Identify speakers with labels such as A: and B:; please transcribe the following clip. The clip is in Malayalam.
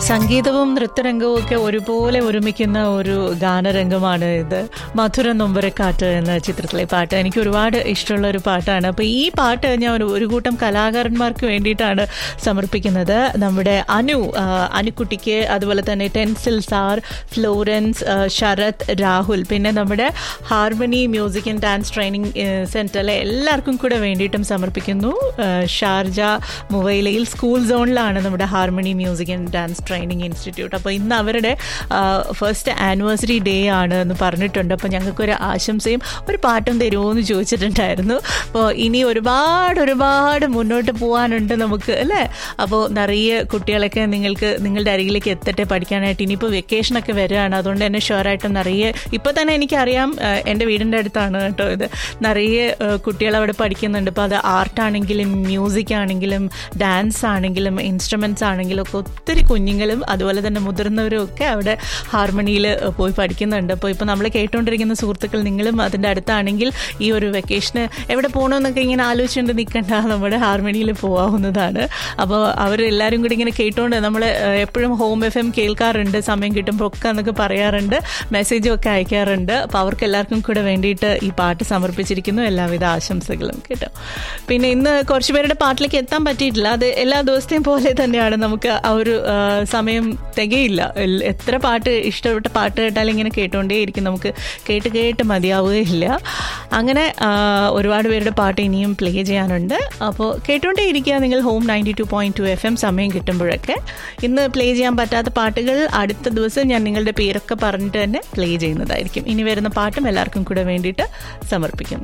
A: സംഗീതവും നൃത്തരംഗവും ഒക്കെ ഒരുപോലെ ഒരുമിക്കുന്ന ഒരു ഗാനരംഗമാണ് ഇത് മധുര നൊമ്പരക്കാറ്റ് എന്ന ചിത്രത്തിലെ പാട്ട് എനിക്ക് ഒരുപാട് ഇഷ്ടമുള്ള ഒരു പാട്ടാണ് അപ്പോൾ ഈ പാട്ട് ഞാൻ ഒരു ഒരു കൂട്ടം കലാകാരന്മാർക്ക് വേണ്ടിയിട്ടാണ് സമർപ്പിക്കുന്നത് നമ്മുടെ അനു ആ, അനുക്കുട്ടിക്ക് അതുപോലെ തന്നെ ടെൻസിൽ സാർ ഫ്ലോറൻസ് ആ, ശരത് രാഹുൽ പിന്നെ നമ്മുടെ harmony music and dance training സെൻറ്ററിലെ എല്ലാവർക്കും കൂടെ വേണ്ടിയിട്ടും സമർപ്പിക്കുന്നു ആ, ഷാർജ മുവൈലയിൽ സ്കൂൾ സോണിലാണ് നമ്മുടെ harmony music and dance training institute അപ്പോൾ ഇന്ന് അവരുടെ ഫസ്റ്റ് ആനിവേഴ്സറി ഡേ ആണ് എന്ന് പറഞ്ഞിട്ടുണ്ട് അപ്പോൾ ഞങ്ങൾക്കൊരു ആശംസയും ഒരു പാട്ടും തരുമോ എന്ന് ചോദിച്ചിട്ടുണ്ടായിരുന്നു അപ്പോൾ ഇനി ഒരുപാട് ഒരുപാട് മുന്നോട്ട് പോകാനുണ്ട് നമുക്ക് അല്ലേ അപ്പോൾ നിറയെ കുട്ടികളൊക്കെ നിങ്ങൾക്ക് നിങ്ങളുടെ അരികിലേക്ക് എത്തട്ടെ പഠിക്കാനായിട്ട് ഇനിയിപ്പോൾ വെക്കേഷനൊക്കെ വരികയാണ് അതുകൊണ്ട് തന്നെ ഷുവറായിട്ടും നിറയെ ഇപ്പോൾ തന്നെ എനിക്കറിയാം ആ, എൻ്റെ വീടിൻ്റെ അടുത്താണ് കേട്ടോ ഇത് നിറയെ ആ, കുട്ടികൾ അവിടെ പഠിക്കുന്നുണ്ട് ഇപ്പോൾ അത് ആർട്ടാണെങ്കിലും മ്യൂസിക് ആണെങ്കിലും ഡാൻസ് ആണെങ്കിലും ഇൻസ്ട്രുമെൻറ്റ്സ് ആണെങ്കിലും ഒക്കെ ഒത്തിരി കുഞ്ഞുങ്ങളും അതുപോലെ തന്നെ മുതിർന്നവരും ഒക്കെ അവിടെ ഹാർമണിയിൽ പോയി പഠിക്കുന്നുണ്ട് അപ്പോൾ ഇപ്പോൾ നമ്മൾ കേട്ടുകൊണ്ടിരിക്കുന്ന സുഹൃത്തുക്കൾ നിങ്ങളും അതിൻ്റെ അടുത്താണെങ്കിൽ ഈ ഒരു വെക്കേഷന് എവിടെ പോകണമെന്നൊക്കെ ഇങ്ങനെ ആലോചിച്ചുകൊണ്ട് നിൽക്കണ്ട നമ്മുടെ ഹാർമണിയിൽ പോകാവുന്നതാണ് അപ്പോൾ അവരെല്ലാവരും കൂടി ഇങ്ങനെ കേട്ടുകൊണ്ട് നമ്മൾ എപ്പോഴും ഹോം എഫ് എം കേൾക്കാറുണ്ട് സമയം കിട്ടുമ്പോൾ ഒക്കെ എന്നൊക്കെ പറയാറുണ്ട് മെസ്സേജും ഒക്കെ അയക്കാറുണ്ട് അപ്പോൾ അവർക്ക് എല്ലാവർക്കും കൂടെ വേണ്ടിയിട്ട് ഈ പാട്ട് സമർപ്പിച്ചിരിക്കുന്നു എല്ലാവിധ ആശംസകളും കേട്ടോ പിന്നെ ഇന്ന് കുറച്ച് പേരുടെ പാട്ടിലേക്ക് എത്താൻ പറ്റിയിട്ടില്ല അത് എല്ലാ ദിവസത്തെയും പോലെ തന്നെയാണ് നമുക്ക് ആ ഒരു ആ, സമയം തികയില്ല എൽ- എത്ര പാട്ട് ഇഷ്ടപ്പെട്ട പാട്ട് കേട്ടാലും ഇങ്ങനെ കേട്ടുകൊണ്ടേയിരിക്കും നമുക്ക് കേട്ട് കേട്ട് മതിയാവുകയില്ല അങ്ങനെ ആ, ഒരുപാട് പേരുടെ പാട്ട് ഇനിയും പ്ലേ ചെയ്യാനുണ്ട് അപ്പോൾ കേട്ടുകൊണ്ടേ ഇരിക്കുക നിങ്ങൾ home ninety two point two F M സമയം കിട്ടുമ്പോഴൊക്കെ ഇന്ന് പ്ലേ ചെയ്യാൻ പറ്റാത്ത പാട്ടുകൾ അടുത്ത ദിവസം ഞാൻ നിങ്ങളുടെ പേരൊക്കെ പറഞ്ഞിട്ട് തന്നെ പ്ലേ ചെയ്യുന്നതായിരിക്കും ഇനി വരുന്ന പാട്ടും എല്ലാവർക്കും കൂടെ വേണ്ടിയിട്ട് സമർപ്പിക്കുന്നു